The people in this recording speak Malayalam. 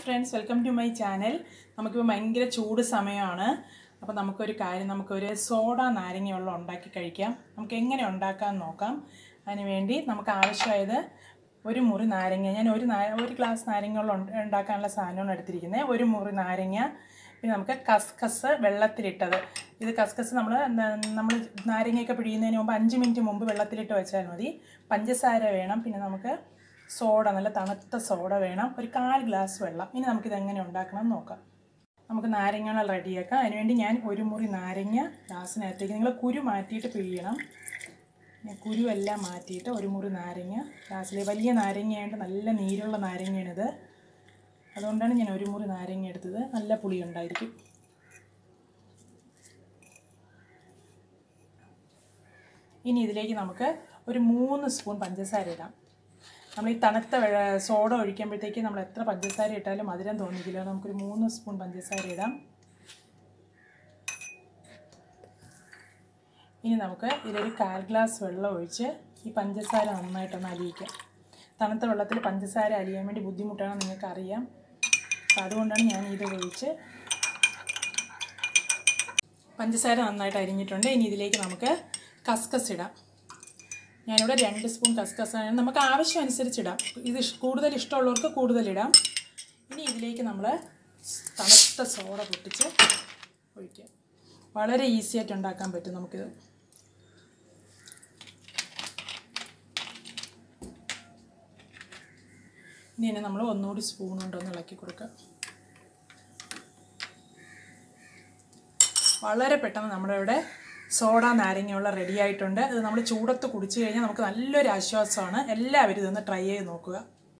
friends welcome to my channel നമുക്കിപ്പോൾ ഭയങ്കര ചൂട് സമയമാണ് അപ്പോൾ നമുക്കൊരു കാര്യം നമുക്കൊരു സോഡ നാരങ്ങ വെള്ളം ഉണ്ടാക്കി കഴിക്കാം നമുക്ക് എങ്ങനെ ഉണ്ടാക്കാമെന്ന് നോക്കാം അതിന് വേണ്ടി നമുക്ക് ആവശ്യമായത് ഒരു മുറി നാരങ്ങ ഞാൻ ഒരു നാ ഒരു ഗ്ലാസ് നാരങ്ങ വെള്ളം ഉണ്ട്- ഉണ്ടാക്കാനുള്ള സാധനമാണ് എടുത്തിരിക്കുന്നത് ഒരു മുറി നാരങ്ങ പിന്നെ നമുക്ക് കസ്കസ് വെള്ളത്തിലിട്ടത് ഇത് കസ്കസ് നമ്മൾ നമ്മൾ നാരങ്ങയൊക്കെ പിഴിയുന്നതിന് മുമ്പ് അഞ്ച് മിനിറ്റ് മുമ്പ് വെള്ളത്തിലിട്ട് വെച്ചാൽ മതി പഞ്ചസാര വേണം പിന്നെ നമുക്ക് സോഡ നല്ല തണുത്ത സോഡ വേണം ഒരു കാൽ ഗ്ലാസ് വെള്ളം ഇനി നമുക്കിത് എങ്ങനെ ഉണ്ടാക്കണം എന്ന് നോക്കാം നമുക്ക് നാരങ്ങകൾ റെഡിയാക്കാം അതിനുവേണ്ടി ഞാൻ ഒരു മുറി നാരങ്ങ ഗ്ലാസ്സിനകത്തേക്ക് നിങ്ങൾ കുരു മാറ്റിയിട്ട് പിഴിയണം ഞാൻ കുരുവെല്ലാം മാറ്റിയിട്ട് ഒരു മുറി നാരങ്ങ ഗ്ലാസ്സിൽ വലിയ നാരങ്ങയായിട്ട് നല്ല നീരുള്ള നാരങ്ങയാണിത് അതുകൊണ്ടാണ് ഞാൻ ഒരു മുറി നാരങ്ങ എടുത്തത് നല്ല പുളി ഉണ്ടായിരിക്കും ഇനി ഇതിലേക്ക് നമുക്ക് ഒരു മൂന്ന് സ്പൂൺ പഞ്ചസാര ഇടാം നമ്മൾ ഈ തണുത്ത വെള്ള- സോഡ ഒഴിക്കുമ്പോഴത്തേക്ക് നമ്മൾ എത്ര പഞ്ചസാര ഇട്ടാലും മധുരം തോന്നിക്കില്ല നമുക്കൊരു മൂന്ന് സ്പൂൺ പഞ്ചസാര ഇടാം ഇനി നമുക്ക് ഇതിലൊരു കാൽ ഗ്ലാസ് വെള്ളം ഒഴിച്ച് ഈ പഞ്ചസാര നന്നായിട്ടൊന്ന് അലിയിക്കാം തണുത്ത വെള്ളത്തിൽ പഞ്ചസാര അലിയാൻ വേണ്ടി ബുദ്ധിമുട്ടാണെന്ന് നിങ്ങൾക്കറിയാം അപ്പോൾ അതുകൊണ്ടാണ് ഞാൻ ഇത് ഒഴിച്ച് പഞ്ചസാര നന്നായിട്ട് അരിഞ്ഞിട്ടുണ്ട് ഇനി ഇതിലേക്ക് നമുക്ക് കസ്കസ് ഇടാം ഞാനിവിടെ രണ്ട് സ്പൂൺ കസ്കസാണ് നമുക്ക് ആവശ്യം അനുസരിച്ചിടാം ഇത് ഇഷ്- കൂടുതൽ ഇഷ്ടമുള്ളവർക്ക് കൂടുതലിടാം ഇനി ഇതിലേക്ക് നമ്മൾ തണുത്ത സോഡ പൊട്ടിച്ച് ഒഴിക്കാം വളരെ ഈസി ആയിട്ട് ഉണ്ടാക്കാൻ പറ്റും നമുക്കിത് ഇനി തന്നെ നമ്മൾ ഒന്നുകൂടി സ്പൂൺ കൊണ്ടൊന്ന് ഇളക്കി കൊടുക്കുക വളരെ പെട്ടെന്ന് നമ്മുടെ ഇവിടെ സോഡ നാരങ്ങയുള്ള റെഡി ആയിട്ടുണ്ട് ഇത് നമ്മൾ ചൂടത്ത് കുടിച്ചു കഴിഞ്ഞാൽ നമുക്ക് നല്ലൊരു ആശ്വാസമാണ് എല്ലാവരും ഇതൊന്ന് ട്രൈ ചെയ്ത് നോക്കുക